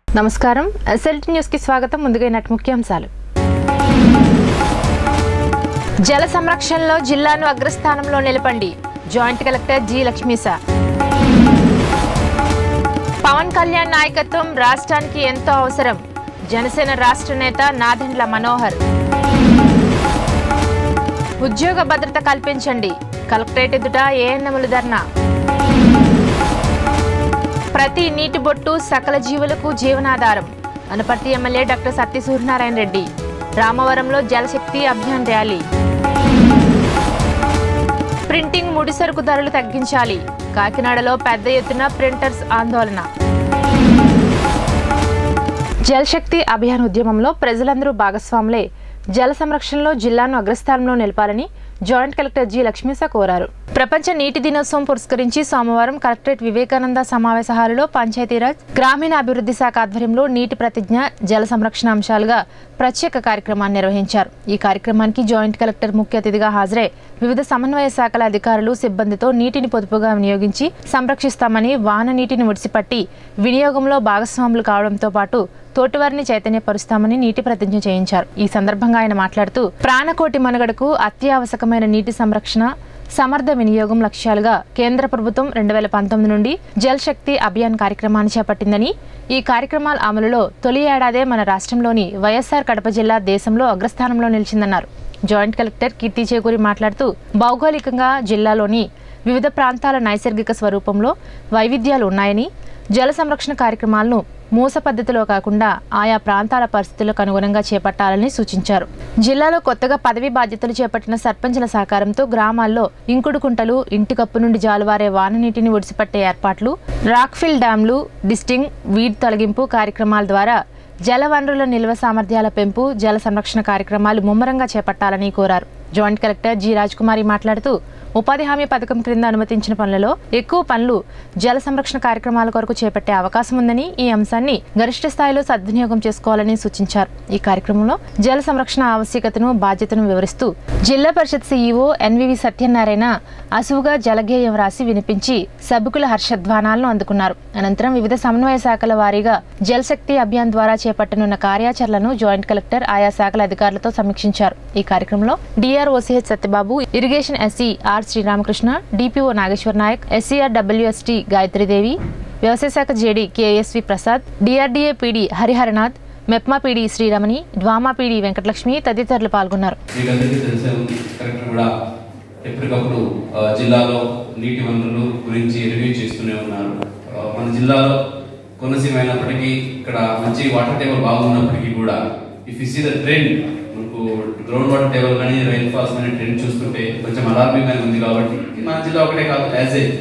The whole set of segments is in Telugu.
నమస్కారం ఎస్ఎల్టీ న్యూస్ కి స్వాగతం ముందుగా ఈనాటి ముఖ్యాంశాలు జల సంరక్షణలో జిల్లాను అగ్రస్థానంలో నిలపండి joint collector G Lakshmisha Pavan Kalyan నాయకత్వం రాష్ట్రానికి ఎంతో అవసరం జనసేన రాష్ట్ర నేత నాదెండ్ల మనోహర్ ఉద్యోగ భద్రత కల్పించండి కలెక్టరేట్ ఎదుట ఏఎన్ఎములు ధర్నా ప్రతి నీటి బొట్టు సకల జీవులకు జీవనాధారం అనపర్తి ఎమ్మెల్యే డాక్టర్ సత్య సూర్యనారాయణ రెడ్డి రామవరంలో జలశక్తి అభియాన్ ర్యాలీ ప్రింటింగ్ ముడిసరుకు ధరలు తగ్గించాలి కాకినాడలో పెద్ద ఎత్తున ప్రింటర్స్ ఆందోళన జలశక్తి అభియాన్ ఉద్యమంలో ప్రజలందరూ భాగస్వాములే జల సంరక్షణలో జిల్లాను అగ్రస్థానంలో నిలపాలని జాయింట్ కలెక్టర్ జి లక్ష్మీస కోరారు ప్రపంచ నీటి దినోత్సవం పురస్కరించి సోమవారం కలెక్టరేట్ వివేకానంద సమావేశ హాలులో పంచాయతీరాజ్ గ్రామీణ అభివృద్ధి శాఖ ఆధ్వర్యంలో నీటి ప్రతిజ్ఞ జల సంరక్షణ అంశాలుగా ప్రత్యేక కార్యక్రమాన్ని నిర్వహించారు ఈ కార్యక్రమానికి జాయింట్ కలెక్టర్ ముఖ్య అతిథిగా హాజరై వివిధ సమన్వయ శాఖల అధికారులు సిబ్బందితో నీటిని పొదుపుగా వినియోగించి సంరక్షిస్తామని వాన నీటిని ఒడిసిపట్టి వినియోగంలో భాగస్వాములు కావడంతో పాటు తోటివారిని చైతన్యపరుస్తామని నీటి ప్రతిజ్ఞ చేయించారు ఈ సందర్భంగా ఆయన మాట్లాడుతూ ప్రాణకోటి మనుగడకు అత్యావశ్యకమైన నీటి సంరక్షణ సమర్థ వినియోగం లక్ష్యాలుగా కేంద్ర ప్రభుత్వం రెండు వేల పంతొమ్మిది నుండి జల్ శక్తి అభియాన్ కార్యక్రమాన్ని చేపట్టిందని ఈ కార్యక్రమాల అమలులో తొలి ఏడాదే మన రాష్ట్రంలోని వైఎస్ఆర్ కడప జిల్లా దేశంలో అగ్రస్థానంలో నిలిచిందన్నారు జాయింట్ కలెక్టర్ కీర్తి చేకూరి మాట్లాడుతూ భౌగోళికంగా జిల్లాలోని వివిధ ప్రాంతాల నైసర్గిక స్వరూపంలో వైవిధ్యాలు ఉన్నాయని జల సంరక్షణ కార్యక్రమాలను మూస పద్ధతిలో కాకుండా ఆయా ప్రాంతాల పరిస్థితులకు అనుగుణంగా చేపట్టాలని సూచించారు జిల్లాలో కొత్తగా పదవి బాధ్యతలు చేపట్టిన సర్పంచుల సహకారంతో గ్రామాల్లో ఇంకుడు కుంటలు ఇంటి కప్పు నుండి జాలువారే వాన నీటిని ఒడిసిపట్టే ఏర్పాట్లు రాక్ఫిల్ డ్యాంలు డిస్టింగ్ వీడ్ తొలగింపు కార్యక్రమాల ద్వారా జల వనరుల నిల్వ సామర్థ్యాల పెంపు జల సంరక్షణ కార్యక్రమాలు ముమ్మరంగా చేపట్టాలని కోరారు జాయింట్ కలెక్టర్ జి రాజ్కుమారి మాట్లాడుతూ ఉపాధి హామీ పథకం క్రింద అనుమతించిన పనులలో ఎక్కువ పనులు జల సంరక్షణ కార్యక్రమాల కొరకు చేపట్టే అవకాశం ఉందని ఈ అంశాన్ని గరిష్ట స్థాయిలో సద్వినియోగం చేసుకోవాలని సూచించారు ఈ కార్యక్రమంలో జల సంరక్షణ ఆవశ్యకతను బాధ్యతను వివరిస్తూ జిల్లా పరిషత్ సీఈఓ ఎన్వివి సత్యనారాయణ అసువుగా జలగేయం రాసి వినిపించి సభకుల హర్షధ్వానాలను అందుకున్నారు అనంతరం వివిధ సమన్వయ శాఖల వారీగా జల్ శక్తి అభియాన్ ద్వారా చేపట్టనున్న కార్యాచరణను జాయింట్ కలెక్టర్ ఆయా శాఖల అధికారులతో సమీక్షించారు ఈ కార్యక్రమంలో DRO CH Satyababu irrigation SC R Sriramakrishna DPO Nageswar Naik SCR WST Gayatridevi వ్యవసాయ శాఖ JD KSV Prasad DRDA PD Hariharanath MEPMA PD Sriramani DWAMA PD Venkatalakshmi తదితరులు పాల్గొన్నారు మీకు అందరికీ తెలిసే ఉంది కలెక్టర్ కూడా ఎప్పటికప్పుడు ఆ, జిల్లాలో నీటి వనరులు గురించి రివ్యూ చేస్తూనే ఉన్నారు ఆ, మన జిల్లాలో కొనసీమ అయినప్పటికీ ఇక్కడ మంచి వాటర్ టేబుల్ బాగున్నప్పటికీ కూడా if you see the trend మనకు గ్రౌండ్ వాటర్ టేబుల్ కానీ రైన్ ఫాల్స్ కానీ ట్రెండ్ చూస్తుంటే కొంచెం అలార్మింగ్ అని ఉంది కాబట్టి ఇది మన జిల్లా ఒకటే కాదు as a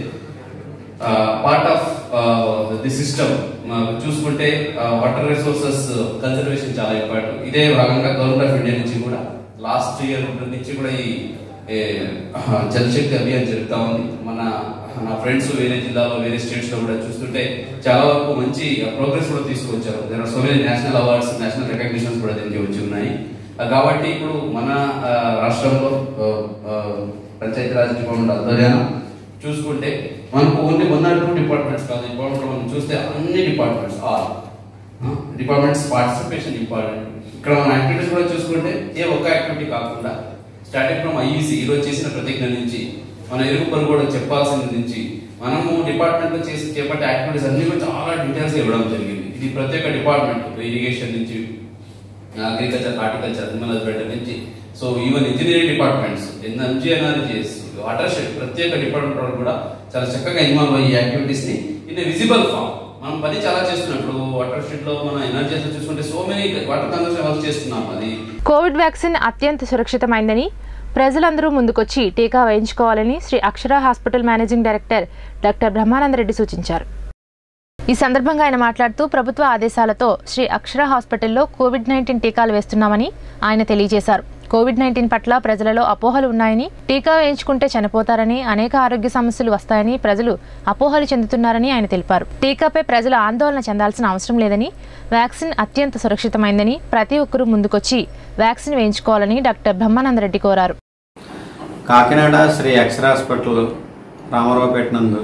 part of the system చూసుకుంటే వాటర్ రిసోర్సెస్ కన్జర్వేషన్ చాలా ఇంపార్టెంట్ ఇదే భాగంగా గవర్నమెంట్ ఆఫ్ ఇండియా నుంచి కూడా లాస్ట్ ఇయర్ నుంచి కూడా ఈ ఏ, జలశక్తి అభియాన్ జరుగుతా ఉంది మన నా ఫ్రెండ్స్ వేరే జిల్లాలో వేరే స్టేట్స్ లో కూడా చూస్తుంటే చాలా వరకు మంచి ప్రోగ్రెస్ కూడా తీసుకొచ్చారు there are so many national awards national recognitions కూడా దీనికి వచ్చి ఉన్నాయి ఆ, కాబట్టి ఇప్పుడు మన ఆ, రాష్ట్రంలో ఆ, ఆ, పంచాయతీరాజ్ డిపార్ట్మెంట్ ఆధ్వర్యాన చూసుకుంటే మనకు only one or two departments కాదు డిపార్ట్మెంట్ మనం చూస్తే అన్ని departments all departments participation important ఇక్కడ మన యాక్టివిటీస్ కూడా చూసుకుంటే ఏ ఒక్క యాక్టివిటీ కాకుండా స్టార్టింగ్ ఫ్రమ్ ఐఈసీ ఈరోజు చేసిన ప్రతిజ్ఞ నుంచి మన ఇరుగు పొరుగు కూడా చెప్పాల్సిన నుంచి మనము డిపార్ట్మెంట్ లో చేసి చేపట్టే యాక్టివిటీస్ అన్ని కూడా చాలా డీటెయిల్స్ ఇవ్వడం జరిగింది ఇది ప్రతి ఒక్క డిపార్ట్మెంట్ ఇరిగేషన్ నుంచి అగ్రికల్చర్ హార్టికల్చర్ అనిమల్ హస్బెండరీ నుంచి so even engineering departments MGNRGS watershed ప్రత్యేక డిపార్ట్మెంట్ వాళ్ళు కూడా చాలా చక్కగా ఇన్వాల్వ్ అయ్యి యాక్టివిటీస్ ని ఇన్ విజిబుల్ ఫామ్ మనం పని చాలా చేస్తున్నప్పుడు వాటర్ షెడ్ లో మన ఎనర్జీ చూసుకుంటే so many water conservation work చేస్తున్నాం అది కోవిడ్ వ్యాక్సిన్ అత్యంత సురక్షితమైందని ప్రజలందరూ ముందుకొచ్చి టీకా వేయించుకోవాలని Shri Akshara hospital managing director doctor Brahmanandareddy సూచించారు ఈ సందర్భంగా ఆయన మాట్లాడుతూ ప్రభుత్వ ఆదేశాలతో శ్రీ అక్షర హాస్పిటల్లో కోవిడ్ నైన్టీన్ టీకాలు వేస్తున్నామని ఆయన తెలియజేశారు కోవిడ్ నైన్టీన్ పట్ల ప్రజలలో అపోహలు ఉన్నాయని టీకా వేయించుకుంటే చనిపోతారని అనేక ఆరోగ్య సమస్యలు వస్తాయని ప్రజలు అపోహలు చెందుతున్నారని ఆయన తెలిపారు టీకాపై ప్రజలు ఆందోళన చెందాల్సిన అవసరం లేదని వ్యాక్సిన్ అత్యంత సురక్షితమైందని ప్రతి ఒక్కరూ ముందుకొచ్చి వ్యాక్సిన్ వేయించుకోవాలని డాక్టర్ బ్రహ్మానందరెడ్డి కోరారు కాకినాడ శ్రీ అక్షర హాస్పిటల్ రామారావుపేట నందు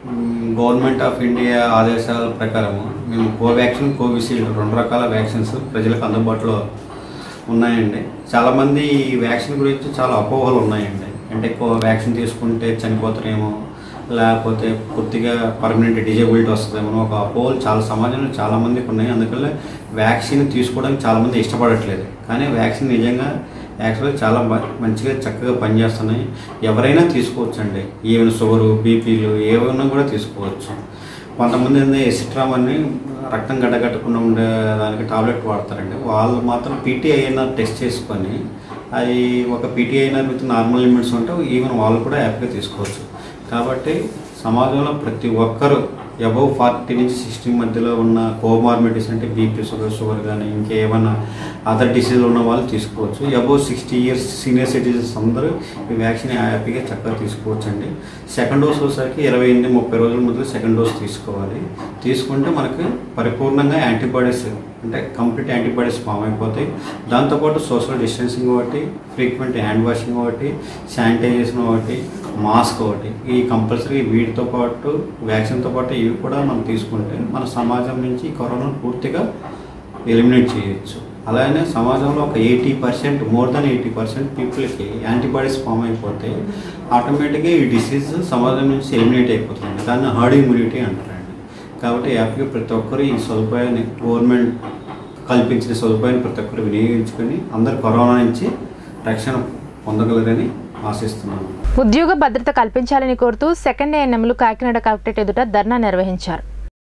మ్, గవర్నమెంట్ ఆఫ్ ఇండియా ఆదేశాల ప్రకారం మేము కోవాక్సిన్ కోవిషీల్డ్ రెండు రకాల వ్యాక్సిన్స్ ప్రజలకు అందుబాటులో ఉన్నాయండి చాలామంది ఈ వ్యాక్సిన్ గురించి చాలా అపోహలు ఉన్నాయండి అంటే ఎక్కువ వ్యాక్సిన్ తీసుకుంటే చనిపోతారేమో లేకపోతే పూర్తిగా పర్మనెంట్ డిజేబిలిటీ వస్తుందేమో ఒక అపోహలు చాలా సమాజంలో చాలామందికి ఉన్నాయి అందుకని వ్యాక్సిన్ తీసుకోవడానికి చాలామంది ఇష్టపడట్లేదు కానీ వ్యాక్సిన్ నిజంగా యాక్చువల్గా చాలా మ- మంచిగా చక్కగా పనిచేస్తున్నాయి ఎవరైనా తీసుకోవచ్చండి ఈవెన్ షుగరు బీపీలు ఏమైనా కూడా తీసుకోవచ్చు కొంతమంది ఏంది ఎసిట్రామ్ అని రక్తం గడ్డగట్టకుండా ఉండే దానికి టాబ్లెట్ వాడతారండి వాళ్ళు మాత్రం పీటీఐఎన్ఆర్ టెస్ట్ చేసుకొని అది ఒక పీటీఐఎన్ఆర్ విత్ నార్మల్ లిమిట్స్ ఉంటే ఈవెన్ వాళ్ళు కూడా హ్యాపీగా తీసుకోవచ్చు కాబట్టి సమాజంలో ప్రతి ఒక్కరూ అబౌవ్ ఫార్టీ నుంచి సిక్స్టీ మధ్యలో ఉన్న కోమార్మిటీస్ అంటే బీపీ షుగర్ షుగర్ కానీ ఇంకేమైనా అదర్ డిసీజులు ఉన్న వాళ్ళు తీసుకోవచ్చు above sixty years senior citizens అందరూ ఈ వ్యాక్సిన్ హ్యాపీగా చక్కగా తీసుకోవచ్చు అండి సెకండ్ డోస్ వచ్చేసరికి ఇరవై ఎనిమిది ముప్పై రోజుల ముందు సెకండ్ డోస్ తీసుకోవాలి తీసుకుంటే మనకి పరిపూర్ణంగా యాంటీబాడీస్ అంటే కంప్లీట్ యాంటీబాడీస్ ఫామ్ అయిపోతాయి దాంతోపాటు సోషల్ డిస్టెన్సింగ్ ఒకటి ఫ్రీక్వెంట్ హ్యాండ్ వాషింగ్ ఒకటి శానిటైజేషన్ ఒకటి మాస్క్ ఒకటి ఈ కంపల్సరీ వీటితో పాటు వ్యాక్సిన్తో పాటు ఇవి కూడా మనం తీసుకుంటే మన సమాజం నుంచి కరోనా పూర్తిగా ఎలిమినేట్ చేయొచ్చు అలానే సమాజంలో ఒక eighty percent more than eighty percent పీపుల్కి యాంటీబాడీస్ ఫామ్ అయిపోతే ఆటోమేటిక్గా ఈ డిసీజ్ సమాజం నుంచి ఎలిమినేట్ అయిపోతుంది దాన్ని హర్డ్ ఇమ్యూనిటీ అంటారండి కాబట్టి యాప్కి ప్రతి ఒక్కరు ఈ సదుపాయాన్ని గవర్నమెంట్ కల్పించిన సదుపాయాన్ని ప్రతి ఒక్కరు వినియోగించుకొని అందరు కరోనా నుంచి రక్షణ పొందగలరని ఆశిస్తున్నాను ఉద్యోగ భద్రత కల్పించాలని కోరుతూ సెకండ్ ఏఎన్ఎంలు కాకినాడ కలెక్టరేట్ ఎదుట ధర్నా నిర్వహించారు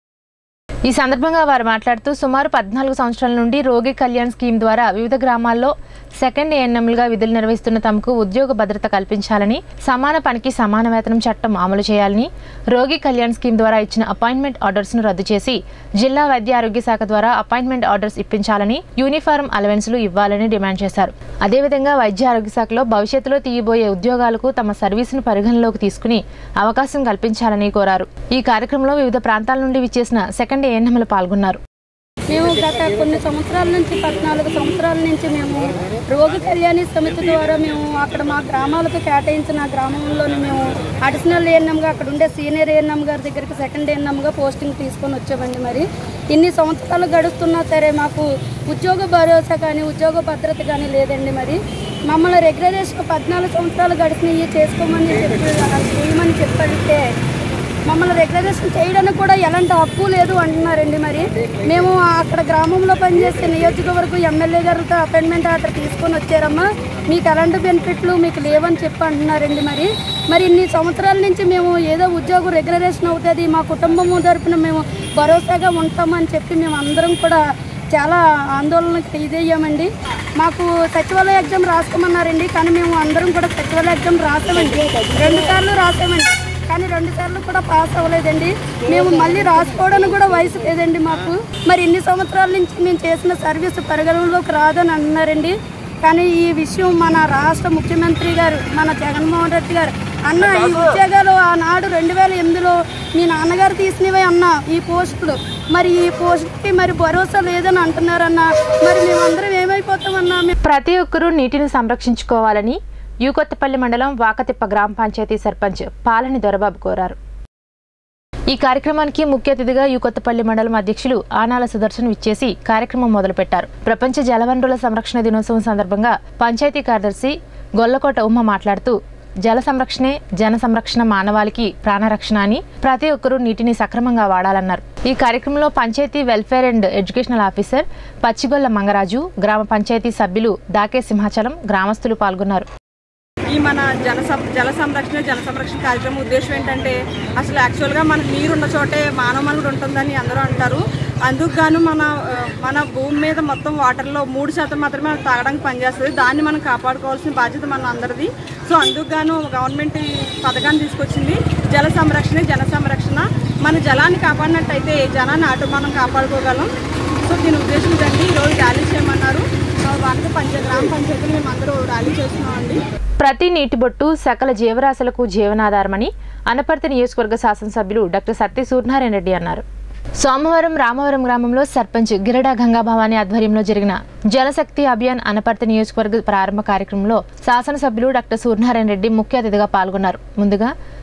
ఈ సందర్భంగా వారు మాట్లాడుతూ సుమారు పద్నాలుగు సంవత్సరాల నుండి రోగి కళ్యాణ్ స్కీమ్ ద్వారా వివిధ గ్రామాల్లో సెకండ్ ఏఎన్ఎంలుగా విధులు నిర్వహిస్తున్న తమకు ఉద్యోగ భద్రత కల్పించాలని సమాన పనికి సమాన వేతనం చట్టం అమలు చేయాలని రోగి కళ్యాణ్ స్కీమ్ ద్వారా ఇచ్చిన అపాయింట్మెంట్ ఆర్డర్స్ ను రద్దు చేసి జిల్లా వైద్య ఆరోగ్య శాఖ ద్వారా అపాయింట్మెంట్ ఆర్డర్స్ ఇప్పించాలని యూనిఫారం అలవెన్స్లు ఇవ్వాలని డిమాండ్ చేశారు అదేవిధంగా వైద్య ఆరోగ్య శాఖలో భవిష్యత్తులో తీయబోయే ఉద్యోగాలకు తమ సర్వీసును పరిగణలోకి తీసుకుని అవకాశం కల్పించాలని కోరారు ఈ కార్యక్రమంలో వివిధ ప్రాంతాల నుండి విచ్చేసిన సెకండ్ ఏఎన్ఎంలు పాల్గొన్నారు మేము గత కొన్ని సంవత్సరాల నుంచి పద్నాలుగు సంవత్సరాల నుంచి మేము రోగి కళ్యాణి సమితి ద్వారా మేము అక్కడ మా గ్రామాలకు కేటాయించిన గ్రామంలోని మేము అడిషనల్ ఏఎన్ఎంగా అక్కడ ఉండే సీనియర్ ఏఎన్ఎం గారి దగ్గరికి సెకండ్ ఏఎన్ఎంగా పోస్టింగ్ తీసుకొని వచ్చామండి మరి ఇన్ని సంవత్సరాలు గడుస్తున్నా సరే మాకు ఉద్యోగ భరోసా కానీ ఉద్యోగ భద్రత కానీ లేదండి మరి మమ్మల్ని రెగ్యులరేషన్ పద్నాలుగు సంవత్సరాలు గడిచినవి చేసుకోమని చెప్పి చేయమని చెప్పడితే మమ్మల్ని రెగ్యులరేషన్ చేయడానికి కూడా ఎలాంటి హక్కు లేదు అంటున్నారండి మరి మేము అక్కడ గ్రామంలో పనిచేసే నియోజకవర్గం ఎమ్మెల్యే గారితో అపాయింట్మెంట్ ఆర్డర్ తీసుకొని వచ్చారమ్మా మీకు ఎలాంటి బెనిఫిట్లు మీకు లేవని చెప్పి అంటున్నారండి మరి మరి ఇన్ని సంవత్సరాల నుంచి మేము ఏదో ఉద్యోగం రెగ్యులరేషన్ అవుతుంది మా కుటుంబం తరపున మేము భరోసాగా ఉంటామని చెప్పి మేము అందరం కూడా చాలా ఆందోళనకు ఇదయ్యామండి మాకు సచివాలయ ఎగ్జామ్ రాసుకోమన్నారండి కానీ మేము అందరం కూడా సచివాలయ ఎగ్జామ్ రాసామండి రెండు సార్లు రాసామండి కానీ రెండు సార్లు కూడా పాస్ అవ్వలేదండి మేము మళ్ళీ రాసుకోవడానికి కూడా వయసు లేదండి మాకు మరి ఇన్ని సంవత్సరాల నుంచి మేము చేసిన సర్వీస్ పరిగణనలోకి రాదని అంటున్నారండి కానీ ఈ విషయం మన రాష్ట్ర ముఖ్యమంత్రి గారు మన జగన్మోహన్ రెడ్డి గారు అన్న ఈ ఉద్యోగాలు ఆనాడు రెండు వేల ఎనిమిదిలో మీ నాన్నగారు తీసినవే అన్న ఈ పోస్టులు మరి ఈ పోస్ట్కి మరి భరోసా లేదని అంటున్నారన్న మరి మేమందరం ఏమైపోతామన్నా మేము ప్రతి ఒక్కరూ నీటిని సంరక్షించుకోవాలని యూకొత్తపల్లి మండలం వాకతిప్ప గ్రామ పంచాయతీ సర్పంచ్ పాలని దొరబాబు కోరారు ఈ కార్యక్రమానికి ముఖ్య అతిథిగా యూకొత్తపల్లి మండలం అధ్యక్షులు ఆనాల సుదర్శన్ విచ్చేసి కార్యక్రమం మొదలుపెట్టారు ప్రపంచ జలవనరుల సంరక్షణ దినోత్సవం సందర్భంగా పంచాయతీ కార్యదర్శి గొల్లకోట ఉమ్మ మాట్లాడుతూ జల సంరక్షణే జన సంరక్షణ మానవాళికి ప్రాణరక్షణ అని ప్రతి ఒక్కరూ నీటిని సక్రమంగా వాడాలన్నారు ఈ కార్యక్రమంలో panchayat welfare and educational officer Pachigolla Mangaraju గ్రామ పంచాయతీ సభ్యులు దాకే సింహాచలం గ్రామస్తులు పాల్గొన్నారు ఈ మన జన సం- జల సంరక్షణ జల సంరక్షణ కార్యక్రమం ఉద్దేశం ఏంటంటే అసలు యాక్చువల్గా మనకు నీరు ఉన్న చోటే మానవ మనుగడ ఉంటుందని అందరూ అంటారు అందుకు గాను మన ఆ, మన భూమి మీద మొత్తం వాటర్లో మూడు శాతం మాత్రమే మనకు తాగడానికి పనిచేస్తుంది దాన్ని మనం కాపాడుకోవాల్సిన బాధ్యత మన అందరిది సో అందుకు గాను గవర్నమెంట్ ఈ పథకాన్ని తీసుకొచ్చింది జల సంరక్షణ జన సంరక్షణ మన జలాన్ని కాపాడినట్టయితే జనాన్ని అటు మనం కాపాడుకోగలం సో దీని ఉద్దేశం ఇదండి ఈరోజు ర్యాలీ చేయమన్నారు వాటితో పంచ గ్రామ పంచాయతీలు మేము అందరూ ర్యాలీ చేస్తున్నామండి ప్రతి నీటి బొట్టు సకల జీవరాశులకు జీవనాధారమని అనపర్తి నియోజకవర్గ శాసనసభ్యులు డాక్టర్ సత్య సూర్యనారాయణ రెడ్డి అన్నారు సోమవారం రామవరం గ్రామంలో సర్పంచ్ గిరడా గంగాభవాని ఆధ్వర్యంలో జరిగిన జలశక్తి అభియాన్ అనపర్తి నియోజకవర్గ ప్రారంభ కార్యక్రమంలో శాసనసభ్యులు డాక్టర్ సూర్యనారాయణ రెడ్డి ముఖ్య అతిథిగా పాల్గొన్నారు ముందుగా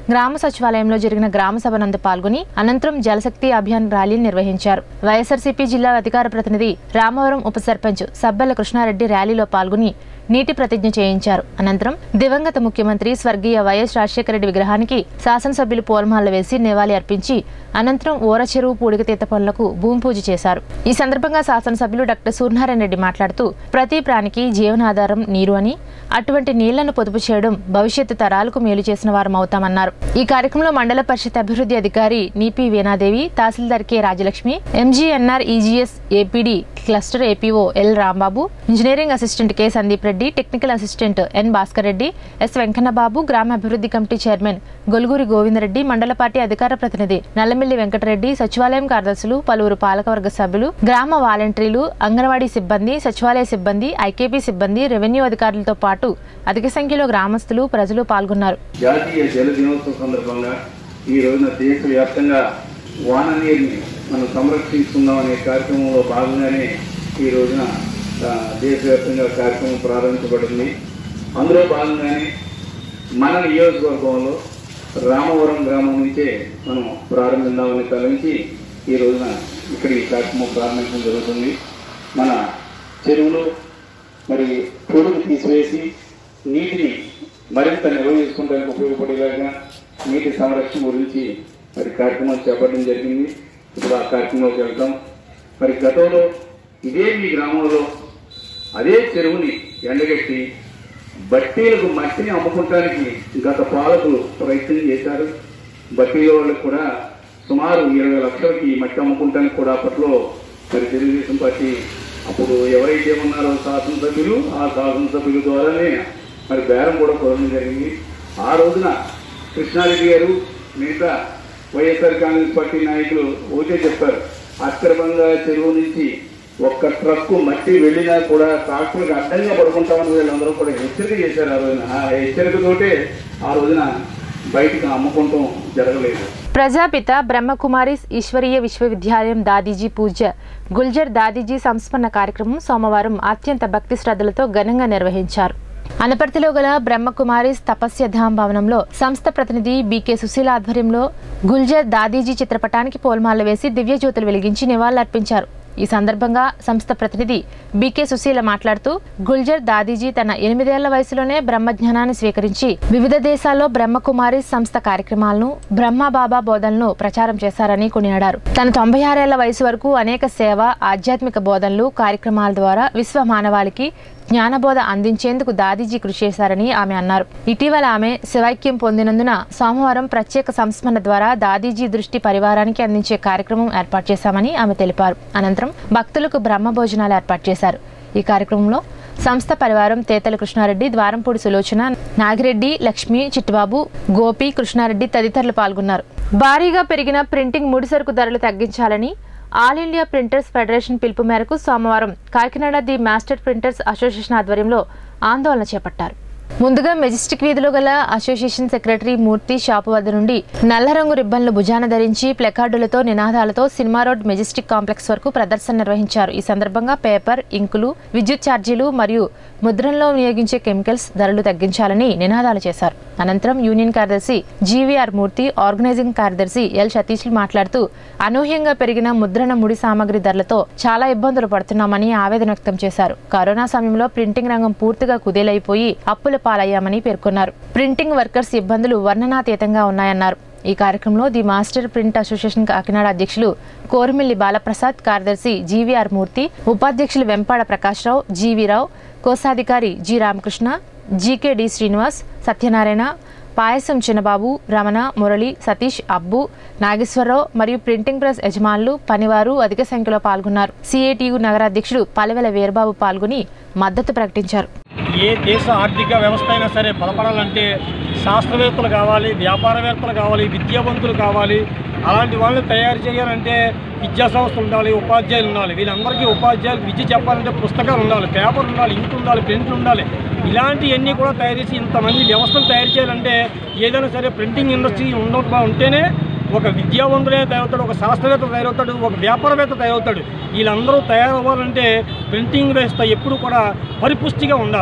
గ్రామ సచివాలయంలో జరిగిన గ్రామ సభ నందు పాల్గొని అనంతరం జలశక్తి అభియాన్ ర్యాలీ నిర్వహించారు వైఎస్ఆర్సీపీ జిల్లా అధికార ప్రతినిధి రామవరం ఉప సర్పంచ్ సబ్బెల కృష్ణారెడ్డి ర్యాలీలో పాల్గొని నీటి ప్రతిజ్ఞ చేయించారు అనంతరం దివంగత ముఖ్యమంత్రి స్వర్గీయ వైఎస్ రాజశేఖర రెడ్డి విగ్రహానికి శాసనసభ్యులు పూలమాలలు వేసి నివాళి అర్పించి అనంతరం ఊర చెరువు పూడికతీత పనులకు భూమి పూజ చేశారు ఈ సందర్భంగా శాసనసభ్యులు డాక్టర్ సూర్యనారాయణ రెడ్డి మాట్లాడుతూ ప్రతి ప్రాణికి జీవనాధారం నీరు అని అటువంటి నీళ్లను పొదుపు చేయడం భవిష్యత్తు తరాలకు మేలు చేసిన వారం అవుతామన్నారు ఈ కార్యక్రమంలో మండల పరిషత్ అభివృద్ధి అధికారి నీపి Veenadevi tahsildar K Rajalakshmi MGNR EGS APD cluster APO L Rambabu engineering assistant K Sandeep Reddy technical assistant N Bhaskar Reddy S Venkannababu గ్రామ అభివృద్ధి కమిటీ చైర్మన్ గొలుగురి గోవిందరెడ్డి మండల పార్టీ అధికార ప్రతినిధి నల్లమిల్లి వెంకటరెడ్డి సచివాలయం కార్యదర్శులు పలువురు పాలకవర్గ సభ్యులు గ్రామ వాలంటీర్లు అంగన్వాడీ సిబ్బంది సచివాలయ సిబ్బంది ఐకేపీ సిబ్బంది రెవెన్యూ అధికారులతో పాటు అధిక సంఖ్యలో గ్రామస్తులు ప్రజలు పాల్గొన్నారు జాతీయ జల దినోత్సవం సందర్భంగా ఈ రోజున దేశవ్యాప్తంగా వాన నీరుని మనం సంరక్షించుకుందాం అనే కార్యక్రమంలో భాగంగానే ఈ రోజున ఆ, దేశవ్యాప్తంగా కార్యక్రమం ప్రారంభించబడింది అందులో భాగంగానే మన నియోజకవర్గంలో రామవరం గ్రామం నుంచే మనం ప్రారంభిద్దామని తలంచి ఈ రోజున ఇక్కడ ఈ కార్యక్రమం ప్రారంభించడం జరుగుతుంది మన చెరువులు మరి పొడుగు తీసివేసి నీటిని మరింత నిల్వ చేసుకోవడానికి ఉపయోగపడేలాగా నీటి సంరక్షణ గురించి మరి కార్యక్రమం చేపట్టడం జరిగింది ఇప్పుడు ఆ కార్యక్రమంలోకి వెళ్తాం మరి గతంలో ఇదే మీ గ్రామంలో అదే చెరువుని ఎండగట్టి బట్టీలకు మట్టిని అమ్ముకోవటానికి గత పాలకులు ప్రయత్నం చేశారు బట్టీల వాళ్ళకు కూడా సుమారు ఇరవై లక్షలకి ఈ మట్టి అమ్ముకుంటానికి కూడా అప్పట్లో మరి తెలుగుదేశం పార్టీ అప్పుడు ఎవరైతే ఉన్నారో శాసనసభ్యులు ఆ శాసనసభ్యుల ద్వారానే మరి బేరం కూడా కుదరడం జరిగింది ఆ రోజున కృష్ణారెడ్డి గారు మిగతా వైఎస్ఆర్ కాంగ్రెస్ పార్టీ నాయకులు ఒకటే చెప్పారు అక్రమంగా చెరువు నుంచి ఒక్క ట్రక్కు మట్టి వెళ్ళినా కూడా ట్రాక్టర్కి అడ్డంగా పడుకుంటామని వీళ్ళందరూ కూడా హెచ్చరిక చేశారు ఆ రోజున ఆ హెచ్చరికతోటే ఆ రోజున బయటకు అమ్ముకుంటాం జరగలేదు ప్రజాపిత బ్రహ్మకుమారి ఈశ్వరీయ విశ్వవిద్యాలయం దాదీజీ పూజ గుల్జర్ దాదీజీ సంస్మరణ కార్యక్రమం సోమవారం అత్యంత భక్తి శ్రద్ధలతో ఘనంగా నిర్వహించారు అనపర్తిలో గల బ్రహ్మకుమారి తపస్య ధామ్ భవనంలో సంస్థ ప్రతినిధి బీకే సుశీల ఆధ్వర్యంలో గుల్జర్ దాదీజీ చిత్రపటానికి పూలమాల వేసి దివ్యజ్యోతులు వెలిగించి నివాళులర్పించారు ఈ సందర్భంగా సంస్థ ప్రతినిధి బీకే సుశీల మాట్లాడుతూ గుల్జర్ దాదీజీ తన ఎనిమిదేళ్ల వయసులోనే బ్రహ్మజ్ఞానాన్ని స్వీకరించి వివిధ దేశాల్లో బ్రహ్మకుమారి సంస్థ కార్యక్రమాలను బ్రహ్మబాబా బోధనలు ప్రచారం చేశారని కొనియాడారు తన తొంభై ఆరేళ్ల వయసు వరకు అనేక సేవ ఆధ్యాత్మిక బోధనలు కార్యక్రమాల ద్వారా విశ్వ మానవాళికి జ్ఞానబోధ అందించేందుకు దాదీజీ కృషి చేశారని ఆమె అన్నారు ఇటీవల ఆమె శివైక్యం పొందినందున సోమవారం ప్రత్యేక సంస్మరణ ద్వారా దాదీజీ దృష్టి పరివారానికి అందించే కార్యక్రమం ఏర్పాటు చేశామని ఆమె తెలిపారు అనంతరం భక్తులకు బ్రహ్మ భోజనాలు ఏర్పాటు చేశారు ఈ కార్యక్రమంలో సంస్థ పరివారం తేతల కృష్ణారెడ్డి ద్వారంపూడి సులోచన నాగిరెడ్డి లక్ష్మి చిట్టుబాబు గోపి కృష్ణారెడ్డి తదితరులు పాల్గొన్నారు భారీగా పెరిగిన ప్రింటింగ్ ముడిసరుకు ధరలు తగ్గించాలని ఆల్ ఇండియా ప్రింటర్స్ ఫెడరేషన్ పిలుపు మేరకు సోమవారం Kakinada the master printers association ఆధ్వర్యంలో ఆందోళన చేపట్టారు ముందుగా మెజెస్టిక్ వీధిలో గల అసోసియేషన్ సెక్రటరీ మూర్తి షాపు వద్ద నుండి నల్ల రంగు రిబ్బన్లు భుజాన ధరించి ప్లకార్డులతో నినాదాలతో సినిమా రోడ్ మెజెస్టిక్ కాంప్లెక్స్ వరకు ప్రదర్శన నిర్వహించారు ఈ సందర్భంగా పేపర్ ఇంకులు విద్యుత్ ఛార్జీలు మరియు ముద్రణలో వినియోగించే కెమికల్స్ ధరలు తగ్గించాలని నినాదాలు చేశారు అనంతరం యూనియన్ కార్యదర్శి జీవీఆర్ మూర్తి ఆర్గనైజింగ్ కార్యదర్శి ఎల్ సతీష్లు మాట్లాడుతూ అనూహ్యంగా పెరిగిన ముద్రణ ముడి సామాగ్రి ధరలతో చాలా ఇబ్బందులు పడుతున్నామని ఆవేదన వ్యక్తం చేశారు కరోనా సమయంలో ప్రింటింగ్ రంగం పూర్తిగా కుదేలైపోయి అప్పుల పాలయ్యామని పేర్కొన్నారు ప్రింటింగ్ వర్కర్స్ ఇబ్బందులు వర్ణనాతీతంగా ఉన్నాయన్నారు ఈ కార్యక్రమంలో the master print association Kakinada అధ్యక్షులు కోరిమిల్లి బాలప్రసాద్ కార్యదర్శి జీవీఆర్ మూర్తి ఉపాధ్యక్షులు వెంపాడ ప్రకాశ్రావు జీవీరావు కోశాధికారి G Ramakrishna GK D Srinivas Satyanarayana Payasam Chinnababu Ramana Murali Satish Abbu Nageswara Rao మరియు ప్రింటింగ్ ప్రెస్ యజమానులు పనివారు అధిక సంఖ్యలో పాల్గొన్నారు సిఐటియు నగర అధ్యక్షుడు పలవెల వీరబాబు పాల్గొని మద్దతు ప్రకటించారు ఏ దేశ ఆర్థిక వ్యవస్థ అయినా సరే బలపడాలంటే శాస్త్రవేత్తలు కావాలి వ్యాపారవేత్తలు కావాలి విద్యావంతులు కావాలి అలాంటి వాళ్ళని తయారు చేయాలంటే విద్యా సంస్థలు ఉండాలి ఉపాధ్యాయులు ఉండాలి వీళ్ళందరికీ ఉపాధ్యాయులు విద్య చెప్పాలంటే పుస్తకాలు ఉండాలి పేపర్ ఉండాలి ఇంక్ ఉండాలి ప్రింట్లు ఉండాలి ఇలాంటివన్నీ కూడా తయారు చేసి ఇంతమంది వ్యవస్థలు తయారు చేయాలంటే ఏదైనా సరే ప్రింటింగ్ ఇండస్ట్రీ ఉండ ఉంటేనే ఒక విద్యావంతుడే తయారవుతాడు ఒక శాస్త్రవేత్త తయారవుతాడు ఒక వ్యాపారవేత్త తయారవుతాడు వీళ్ళందరూ తయారవ్వాలంటే ప్రింటింగ్ వ్యవస్థ ఎప్పుడు కూడా పరిపుష్టిగా ఉండాలి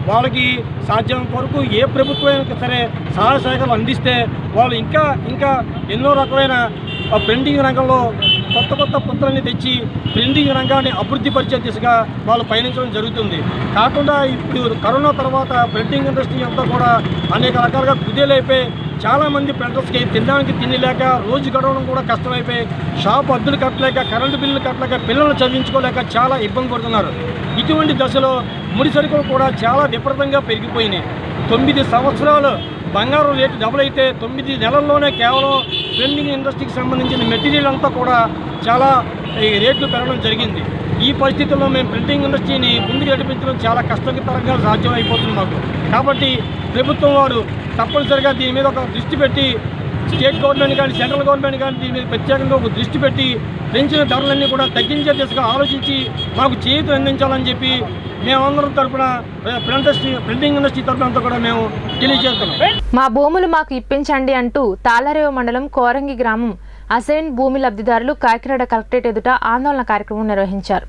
వాళ్ళకి సాధ్యమైనంత వరకు ఏ ప్రభుత్వమైనా సరే సహాయ సహకారాలు అందిస్తే వాళ్ళు ఇంకా ఇంకా ఎన్నో రకమైన ఆ ప్రింటింగ్ రంగంలో కొత్త కొత్త పుత్రాన్ని తెచ్చి ప్రింటింగ్ రంగాన్ని అభివృద్ధి పరిచే దిశగా వాళ్ళు పయనించడం జరుగుతుంది కాకుండా ఇప్పుడు కరోనా తర్వాత ప్రింటింగ్ ఇండస్ట్రీ అంతా కూడా అనేక రకాలుగా కుదేలైపోయి చాలామంది ప్రింటర్స్కి తినడానికి తిండి లేక రోజు గడవడం కూడా కష్టమైపోయి షాప్ అద్దెలు కట్టలేక కరెంటు బిల్లులు కట్టలేక పిల్లల్ని చదివించుకోలేక చాలా ఇబ్బంది పడుతున్నారు ఇటువంటి దశలో ముడి సరుకులు కూడా చాలా విపరీతంగా పెరిగిపోయినాయి తొమ్మిది సంవత్సరాలు బంగారం రేటు డబుల్ అయితే తొమ్మిది నెలల్లోనే కేవలం ప్రింటింగ్ ఇండస్ట్రీకి సంబంధించిన మెటీరియల్ అంతా కూడా చాలా ఈ రేట్లు పెరగడం జరిగింది ఈ పరిస్థితుల్లో మేము ప్రింటింగ్ ఇండస్ట్రీని ముందుకు నడిపించడం చాలా కష్టతరంగా సాధ్యం అయిపోతుంది మాకు కాబట్టి ప్రభుత్వం వారు తప్పనిసరిగా దీని మీద ఒక దృష్టి పెట్టి స్టేట్ గవర్నమెంట్ కానీ సెంట్రల్ గవర్నమెంట్ కానీ దీని మీద ప్రత్యేకంగా ఒక దృష్టి పెట్టి పెంచిన ధరలన్నీ కూడా తగ్గించే దిశగా ఆలోచించి మాకు చేతులు అందించాలని చెప్పి మేమందరం తరపున ప్రింటస్ట్రీ ప్రింటింగ్ ఇండస్ట్రీ తరపున అంతా కూడా మేము తెలియజేస్తున్నాం మా భూములు మాకు ఇప్పించండి అంటూ తాళరేవు మండలం కోరంగి గ్రామం అసైన్ భూమి లబ్ధిదారులు కాకినాడ కలెక్టరేట్ ఎదుట ఆందోళన కార్యక్రమం నిర్వహించారు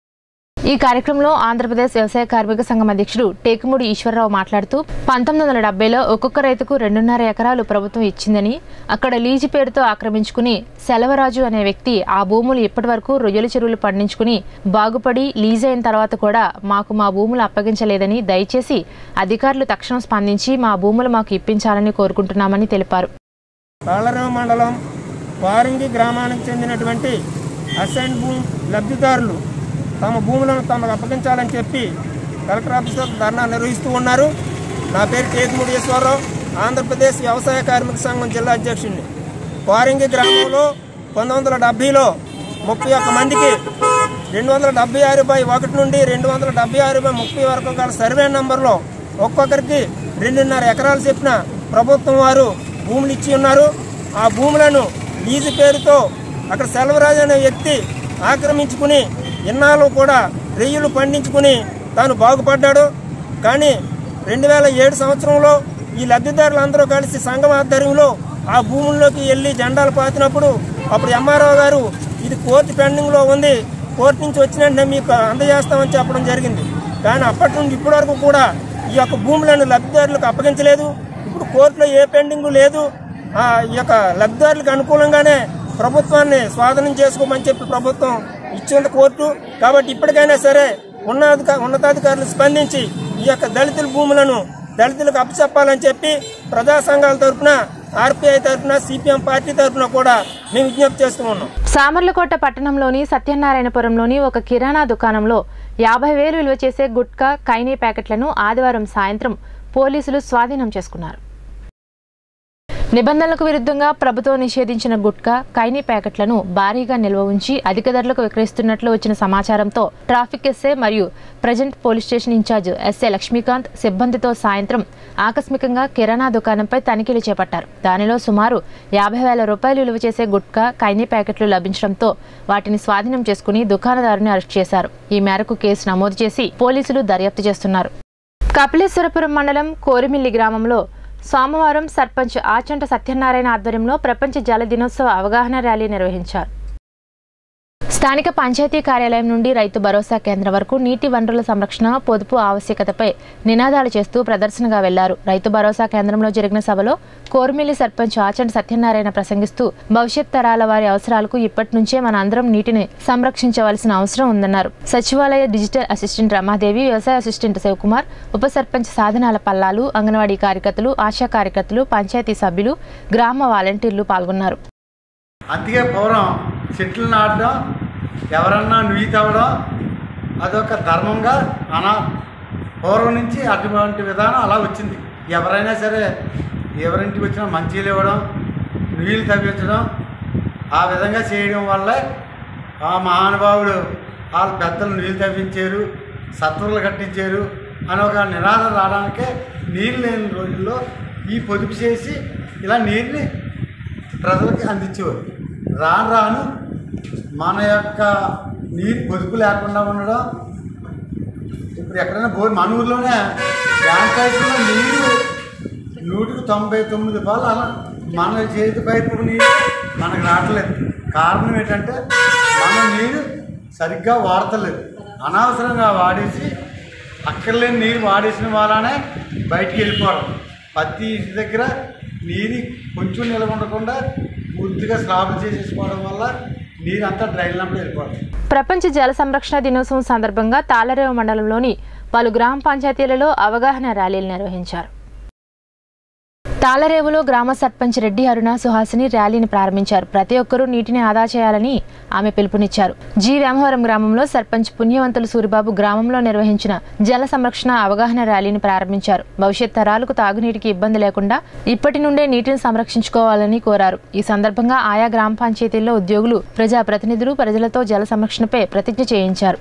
ఈ కార్యక్రమంలో ఆంధ్రప్రదేశ్ వ్యవసాయ కార్మిక సంఘం అధ్యక్షుడు టేకుముడి ఈశ్వరరావు మాట్లాడుతూ పంతొమ్మిది వందల డెబ్బైలో ఒక్కొక్క రైతుకు రెండున్నర ఎకరాలు ప్రభుత్వం ఇచ్చిందని అక్కడ లీజు పేరుతో ఆక్రమించుకుని సెలవరాజు అనే వ్యక్తి ఆ భూములు ఇప్పటి వరకు రొయ్యల చెరువులు పండించుకుని బాగుపడి లీజ్ అయిన తర్వాత కూడా మాకు మా భూములు అప్పగించలేదని దయచేసి అధికారులు తక్షణం స్పందించి మా భూములు మాకు ఇప్పించాలని కోరుకుంటున్నామని తెలిపారు తాళరావు మండలం వారింగి గ్రామానికి చెందినటువంటి అసైన్ భూమి లబ్ధిదారులు తమ భూములను తమకు అప్పగించాలని చెప్పి కలెక్టర్ ఆఫీసర్ ధర్నా నిర్వహిస్తూ ఉన్నారు నా పేరు టేకుముడి ఈశ్వరరావు ఆంధ్రప్రదేశ్ వ్యవసాయ కార్మిక సంఘం జిల్లా అధ్యక్షుడిని వారింగి గ్రామంలో పంతొమ్మిది వందల డెబ్బైలో ముప్పై ఒక్క మందికి రెండు వందల డెబ్బై ఆరు బై ఒకటి నుండి రెండు వందల డెబ్బై ఆరు బై ముప్పై వరకు గల సర్వే నంబర్లో ఒక్కొక్కరికి రెండున్నర ఎకరాలు చెప్పిన ప్రభుత్వం వారు భూములు ఇచ్చి ఉన్నారు ఆ భూములను లీజు పేరుతో అక్కడ సెలవరాజు అనే వ్యక్తి ఆక్రమించుకుని ఇన్నాళ్ళు కూడా రెయ్యులు పండించుకుని తాను బాగుపడ్డాడు కానీ రెండు వేల ఏడు సంవత్సరంలో ఈ లబ్ధిదారులందరూ కలిసి సంఘం ఆధ్వర్యంలో ఆ భూముల్లోకి వెళ్ళి జెండాలు పాతినప్పుడు అప్పుడు ఎంఆర్ఓ గారు ఇది కోర్టు పెండింగ్లో ఉంది కోర్టు నుంచి వచ్చిన వెంటనే మీకు అందజేస్తామని చెప్పడం జరిగింది కానీ అప్పటి నుండి ఇప్పటి వరకు కూడా ఈ యొక్క భూములను లబ్ధిదారులకు అప్పగించలేదు ఇప్పుడు కోర్టులో ఏ పెండింగ్ లేదు ఆ ఈ యొక్క లబ్ధిదారులకు అనుకూలంగానే ప్రభుత్వాన్ని స్వాధీనం చేసుకోమని చెప్పి ప్రభుత్వం ఇచ్చింది కోర్టు కాబట్టి ఇప్పటికైనా సరే ఉన్నత ఉన్నతాధికారులు స్పందించి ఈ యొక్క దళితుల భూములను దళితులకు అప్పచెప్పాలని చెప్పి ప్రజా సంఘాల తరఫున ఆర్పీఐ తరఫున సిపిఎం పార్టీ తరఫున కూడా మేము విజ్ఞప్తి చేస్తూ ఉన్నాం సామర్లకోట పట్టణంలోని సత్యనారాయణపురంలోని ఒక కిరాణా దుకాణంలో యాభై వేలు విలువ చేసే గుట్కా కైనీ ప్యాకెట్లను ఆదివారం సాయంత్రం పోలీసులు స్వాధీనం చేసుకున్నారు నిబంధనలకు విరుద్ధంగా ప్రభుత్వం నిషేధించిన గుట్కా కైనీ ప్యాకెట్లను భారీగా నిల్వ ఉంచి అధిక ధరలకు విక్రయిస్తున్నట్లు వచ్చిన సమాచారంతో ట్రాఫిక్ ఎస్ఏ మరియు present police station incharge SA Lakshmikant సిబ్బందితో సాయంత్రం ఆకస్మికంగా కిరాణా దుకాణంపై తనిఖీలు చేపట్టారు దానిలో సుమారు యాభై వేల రూపాయలు విలువ చేసే గుట్కా కైనీ ప్యాకెట్లు లభించడంతో వాటిని స్వాధీనం చేసుకుని దుకాణదారుని అరెస్ట్ చేశారు ఈ మేరకు కేసు నమోదు చేసి పోలీసులు దర్యాప్తు చేస్తున్నారు కపిలేశ్వరపురం మండలం కోరిమిల్లి గ్రామంలో సోమవారం సర్పంచ్ ఆచంట సత్యనారాయణ ఆధ్వర్యంలో ప్రపంచ జల దినోత్సవ అవగాహన ర్యాలీ నిర్వహించారు స్థానిక పంచాయతీ కార్యాలయం నుండి రైతు భరోసా కేంద్రం వరకు నీటి వనరుల సంరక్షణ పొదుపు ఆవశ్యకతపై నినాదాలు చేస్తూ ప్రదర్శనగా వెళ్లారు రైతు భరోసా కేంద్రంలో జరిగిన సభలో కోర్మిల్లి సర్పంచ్ ఆచంట సత్యనారాయణ ప్రసంగిస్తూ భవిష్యత్ తరాల వారి అవసరాలకు ఇప్పటి నుంచే మన అందరం నీటిని సంరక్షించవలసిన అవసరం ఉందన్నారు సచివాలయ డిజిటల్ అసిస్టెంట్ రమాదేవి వ్యవసాయ అసిస్టెంట్ శివకుమార్ ఉప సర్పంచ్ సాధనాల పల్లాలు అంగన్వాడీ కార్యకర్తలు ఆశా కార్యకర్తలు పంచాయతీ సభ్యులు గ్రామ వాలంటీర్లు పాల్గొన్నారు అందుకే పూర్వం చెట్లు నాటడం ఎవరన్నా నుయ్యి తవ్వడం అదొక ధర్మంగా అనా పూర్వం నుంచి అటువంటి విధానం అలా వచ్చింది ఎవరైనా సరే ఎవరింటికి వచ్చినా మంచిలు ఇవ్వడం నుయ్యిలు తవ్వించడం ఆ విధంగా చేయడం వల్లే ఆ మహానుభావుడు వాళ్ళ పెద్దలు నీళ్ళు తవ్వించారు సత్వరులు కట్టించారు అని ఒక నినాదం రావడానికే నీళ్ళు లేని రోజుల్లో ఈ పొదుపు చేసి ఇలా నీరుని ప్రజలకి అందించేవారు రాను రాను మన యొక్క నీరు పొదుపు లేకుండా ఉండడం ఇప్పుడు ఎక్కడైనా బోర్ మన ఊర్లోనే డ్యామ్ పైపులో నీరు నూటికి తొంభై తొమ్మిది పాలు అలా మన చేతి పైపు నీరు మనకు రావట్లేదు కారణం ఏంటంటే మన నీరు సరిగ్గా వాడతలేదు అనవసరంగా వాడేసి అక్కర్లేని నీరు వాడేసిన వాళ్ళనే బయటికి వెళ్ళిపోవడం ప్రతి ఇంటి దగ్గర నీరు కొంచెం నిలవ ఉండకుండా పూర్తిగా స్లాబులు చేసేసుకోవడం వల్ల నీరు అంతా డ్రైన్లంలో వెళ్ళిపోవడం ప్రపంచ జల సంరక్షణ దినోత్సవం సందర్భంగా తాళరేవు మండలంలోని పలు గ్రామ పంచాయతీలలో అవగాహన ర్యాలీలు నిర్వహించారు తాళరేవులో గ్రామ సర్పంచ్ రెడ్డి అరుణ సుహాసిని ర్యాలీని ప్రారంభించారు ప్రతి ఒక్కరూ నీటిని ఆదా చేయాలని ఆమె పిలుపునిచ్చారు జి వేమవరం గ్రామంలో సర్పంచ్ పుణ్యవంతులు సూరిబాబు గ్రామంలో నిర్వహించిన జల సంరక్షణ అవగాహన ర్యాలీని ప్రారంభించారు భవిష్యత్ తరాలకు తాగునీటికి ఇబ్బంది లేకుండా ఇప్పటి నుండే నీటిని సంరక్షించుకోవాలని కోరారు ఈ సందర్భంగా ఆయా గ్రామ పంచాయతీల్లో ఉద్యోగులు ప్రజాప్రతినిధులు ప్రజలతో జల సంరక్షణపై ప్రతిజ్ఞ చేయించారు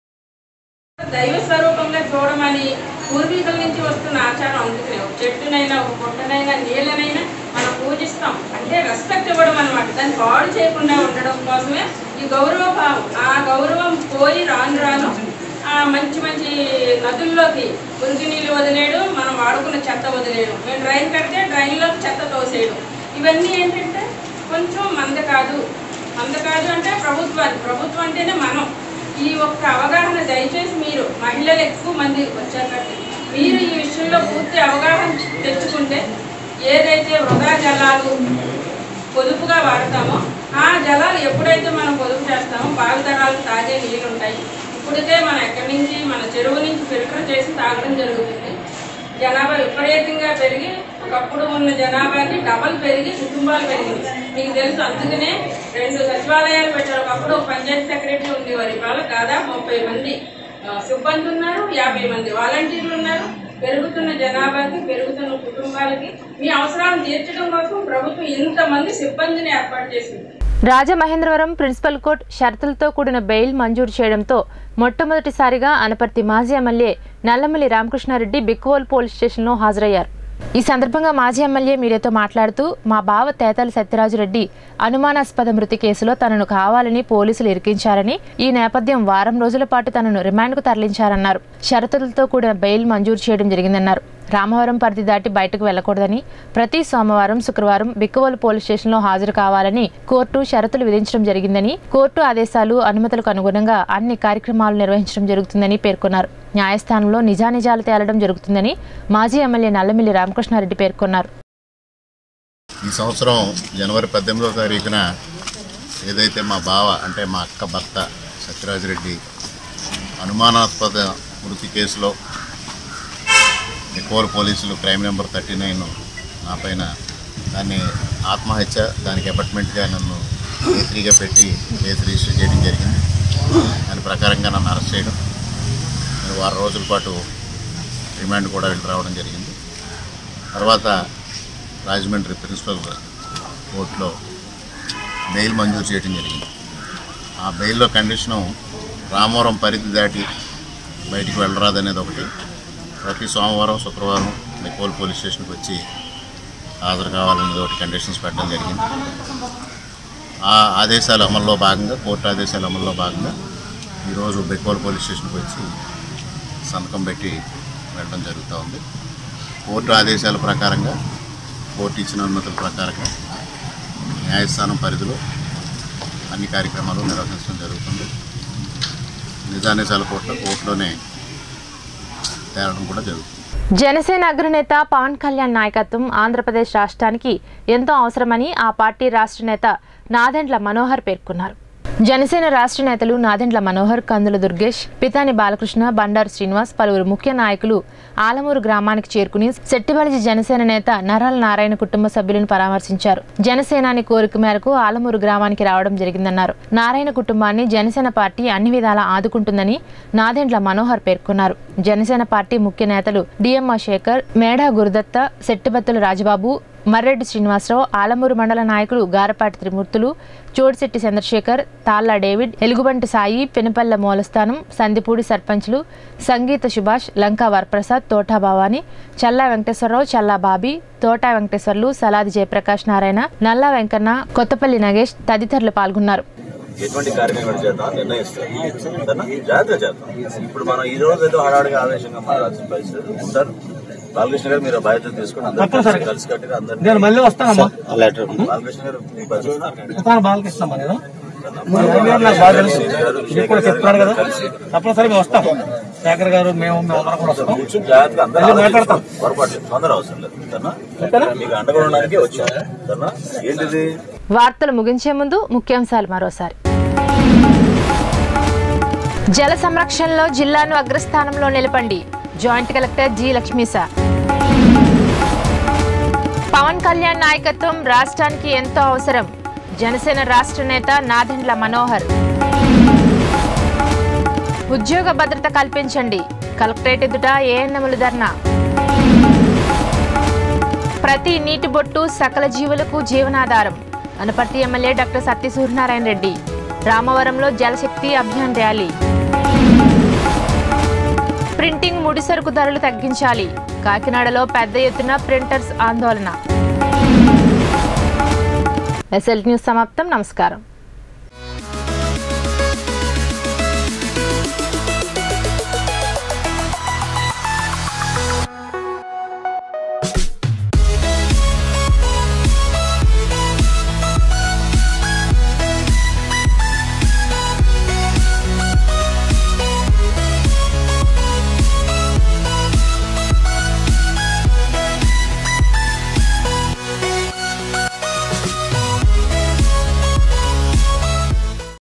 దైవ స్వరూపంగా చూడమని పూర్వీకుల నుంచి వస్తున్న ఆచారం అందుకనే ఒక చెట్టునైనా ఒక పుట్టనైనా నీళ్ళనైనా మనం పూజిస్తాం అంటే రెస్పెక్ట్ ఇవ్వడం అనమాట దాన్ని పాడు చేయకుండా ఉండడం కోసమే ఈ గౌరవ భావం ఆ గౌరవం పోయి రాను రాను ఆ మంచి మంచి నదుల్లోకి మురికి నీళ్ళు వదిలేయడం మనం వాడుకున్న చెత్త వదిలేయడం మేము డ్రైన్ కడితే డ్రైన్లోకి చెత్త తోసేయడం ఇవన్నీ ఏంటంటే కొంచెం మంద కాదు మంద కాదు అంటే ప్రభుత్వాన్ని ప్రభుత్వం అంటేనే మనం ఈ ఒక్క అవగాహన దయచేసి మీరు మహిళలు ఎక్కువ మంది వచ్చారు మీరు ఈ విషయంలో పూర్తి అవగాహన తెచ్చుకుంటే ఏదైతే వృధా జలాలు పొదుపుగా వాడతామో ఆ జలాలు ఎప్పుడైతే మనం పొదుపు చేస్తామో బావితరాలు తాగే నీళ్ళు ఉంటాయి ఇప్పటికే మనం ఎక్కడి నుంచి మన చెరువు నుంచి ఫిల్టర్ చేసి తాగడం జరుగుతుంది జనాభా విపరీతంగా పెరిగి ఒకప్పుడు ఉన్న జనాభాకి డబల్ పెరిగి కుటుంబాలు పెరిగింది మీకు తెలుసు అందుకనే రెండు సచివాలయాలు పెట్టారు ఒకప్పుడు ఒక పంచాయతీ సెక్రటరీ ఉండేవారు ఇవాళ దాదాపు ముప్పై మంది ఆ, సిబ్బంది ఉన్నారు యాభై మంది వాలంటీర్లు ఉన్నారు పెరుగుతున్న జనాభాకి పెరుగుతున్న కుటుంబాలకి మీ అవసరాలను తీర్చడం కోసం ప్రభుత్వం ఇంతమంది సిబ్బందిని ఏర్పాటు చేసింది రాజమహేంద్రవరం ప్రిన్సిపల్ కోర్ట్ షరతులతో కూడిన బెయిల్ మంజూరు చేయడంతో మొట్టమొదటిసారిగా అనపర్తి మాజీ ఎమ్మెల్యే నల్లమల్లి రామకృష్ణారెడ్డి బిక్కువోల్ పోలీస్ స్టేషన్లో హాజరయ్యారు ఈ సందర్భంగా మాజీ ఎమ్మెల్యే మీడియాతో మాట్లాడుతూ మా బావ తేతల సత్యరాజురెడ్డి అనుమానాస్పద మృతి కేసులో తనను కావాలని పోలీసులు ఇరికించారని ఈ నేపథ్యం వారం రోజుల పాటు తనను రిమాండ్కు తరలించారన్నారు షరతులతో కూడిన బెయిల్ మంజూరు చేయడం జరిగిందన్నారు రామవరం పరిధి దాటి బయటకు వెళ్లకూడదని ప్రతి సోమవారం శుక్రవారం బిక్కవోలు పోలీస్ స్టేషన్లో హాజరు కావాలని కోర్టు షరతులు విధించడం జరిగిందని కోర్టు ఆదేశాలు అనుమతులకు అనుగుణంగా అన్ని కార్యక్రమాలు నిర్వహించడం జరుగుతుందని పేర్కొన్నారు న్యాయస్థానంలో నిజానిజాలు తేలడం జరుగుతుందని మాజీ ఎమ్మెల్యే నల్లమిల్లి రామకృష్ణారెడ్డి పేర్కొన్నారు ఈ సంవత్సరం జనవరి పద్దెనిమిదవ తారీఖున ఏదైతే మా బావ అంటే మా అక్క భర్త సత్యరాజరెడ్డి అనుమానాస్పద మృతి కేసులో ఎక్కువ పోలీసులు క్రైమ్ నెంబర్ థర్టీ నైన్ నా పైన దాన్ని ఆత్మహత్య దానికి అపార్ట్మెంట్గా నన్ను ఏత్రీగా పెట్టి కేసు రిజిస్టర్ చేయడం జరిగింది దాని ప్రకారంగా నన్ను అరెస్ట్ చేయడం నేను వారం రోజుల పాటు రిమాండ్ కూడా వెళ్ళి రావడం జరిగింది తర్వాత రాజమండ్రి ప్రిన్సిపల్ కోర్టులో బెయిల్ మంజూరు చేయడం జరిగింది ఆ బెయిల్లో కండిషను రామవరం పరిధి దాటి బయటికి వెళ్ళరాదనేది ఒకటి ప్రతి సోమవారం శుక్రవారం నెక్కోల్ పోలీస్ స్టేషన్కి వచ్చి హాజరు కావాలనేది ఒకటి కండిషన్స్ పెట్టడం జరిగింది ఆ ఆదేశాల అమల్లో భాగంగా కోర్టు ఆదేశాల అమల్లో భాగంగా ఈరోజు బెక్కోల్ పోలీస్ స్టేషన్కి వచ్చి సంతకం పెట్టి వెళ్ళడం జరుగుతూ ఉంది కోర్టు ఆదేశాల ప్రకారంగా కోర్టు ఇచ్చిన అనుమతుల ప్రకారంగా న్యాయస్థానం పరిధిలో అన్ని కార్యక్రమాలు నిర్వహించడం జరుగుతుంది నిజానిజాల కోర్టులో కోర్టులోనే తేలడం కూడా జరుగుతుంది జనసేన అగ్రనేత పవన్ కళ్యాణ్ నాయకత్వం ఆంధ్రప్రదేశ్ రాష్ట్రానికి ఎంతో అవసరమని ఆ పార్టీ రాష్ట్ర నేత నాదెండ్ల మనోహర్ పేర్కొన్నారు జనసేన రాష్ట్ర నేతలు నాదెండ్ల మనోహర్ కందుల దుర్గేష్ పితాని బాలకృష్ణ బండారు శ్రీనివాస్ పలువురు ముఖ్య నాయకులు ఆలమూరు గ్రామానికి చేరుకుని సెట్టిబలిజి జనసేన నేత నరాల నారాయణ కుటుంబ సభ్యులను పరామర్శించారు జనసేనాని కోరిక మేరకు ఆలమూరు గ్రామానికి రావడం జరిగిందన్నారు నారాయణ కుటుంబాన్ని జనసేన పార్టీ అన్ని విధాలా ఆదుకుంటుందని నాదెండ్ల మనోహర్ పేర్కొన్నారు జనసేన పార్టీ ముఖ్య నేతలు డిఎంఆర్ శేఖర్ మేడా గురుదత్త సెట్టిబత్తుల రాజబాబు మర్రెడ్డి శ్రీనివాసరావు ఆలమూరు మండల నాయకులు గారపాటి త్రిమూర్తులు చోడిశెట్టి చంద్రశేఖర్ తాళ్ళ డేవిడ్ ఎలుగుబంటి సాయి పెనుపల్ల మూలస్థానం సందిపూడి సర్పంచ్లు సంగీత సుభాష్ లంకా వరప్రసాద్ తోటా భవాని చల్లా వెంకటేశ్వరరావు చల్లా బాబీ తోటా వెంకటేశ్వర్లు సలాది జయప్రకాష్ నారాయణ నల్లా వెంకన్న కొత్తపల్లి నగేష్ తదితరులు పాల్గొన్నారు ఎటువంటి కార్యక్రమం చేద్దాం నిర్ణయిస్తాం సరేనా? జాగ్రత్తగా చేద్దాం ఇప్పుడు మనం ఈ రోజు ఏదో హడాడిగా ఆవేశంగా మాట్లాడాల్సిన పరిస్థితి సార్ బాలకృష్ణ గారు మీరు ఆ బాధ్యత తీసుకుని అందరూ తప్పనిసరిగా. కలిసి కట్టుగా అందరూ నేను మళ్ళీ వస్తానమ్మా. లెటర్ బాలకృష్ణ గారు మీ బాధ్యత తాను బాలకృష్ణమ్మ నేను మా నాన్నగారు నాకు బాగా తెలుసు ఇది కూడా చెప్తున్నాను కదా తప్పనిసరిగా వస్తాం శేఖర్ గారు మేము మేమందరం కూడా వస్తాం కూర్చొని జాగ్రత్తగా అందరూ మళ్ళీ మాట్లాడతాం ఆలోచిస్తాం. పొరపాటు లేదు. తొందర అవసరం లేదు సరేనా? మీకు అండగా ఉండడానికి వచ్చాం సరేనా? ఏంటిది వార్తలు ముగించే ముందు ముఖ్యాంశాలు మరోసారి జల సంరక్షణలో జిల్లాను అగ్రస్థానంలో నిలపండి joint collector G Lakshmisha Pavan Kalyan నాయకత్వం రాష్ట్రానికి ఎంతో అవసరం జనసేన రాష్ట్ర నేత నాదెండ్ల మనోహర్ ఉద్యోగ భద్రత కల్పించండి కలెక్టరేట్ ఎదుట ఏఎన్ఎములు ధర్నా ప్రతి నీటి బొట్టు సకల జీవులకు జీవనాధారం అనపర్తి ఎమ్మెల్యే డాక్టర్ సత్య సూర్యనారాయణ రెడ్డి రామవరంలో జలశక్తి అభియాన్ ర్యాలీ ప్రింటింగ్ ముడిసరుకు ధరలు తగ్గించాలి కాకినాడలో పెద్ద ఎత్తున ప్రింటర్స్ ఆందోళన ఎస్ఎల్ న్యూస్ సమాప్తం నమస్కారం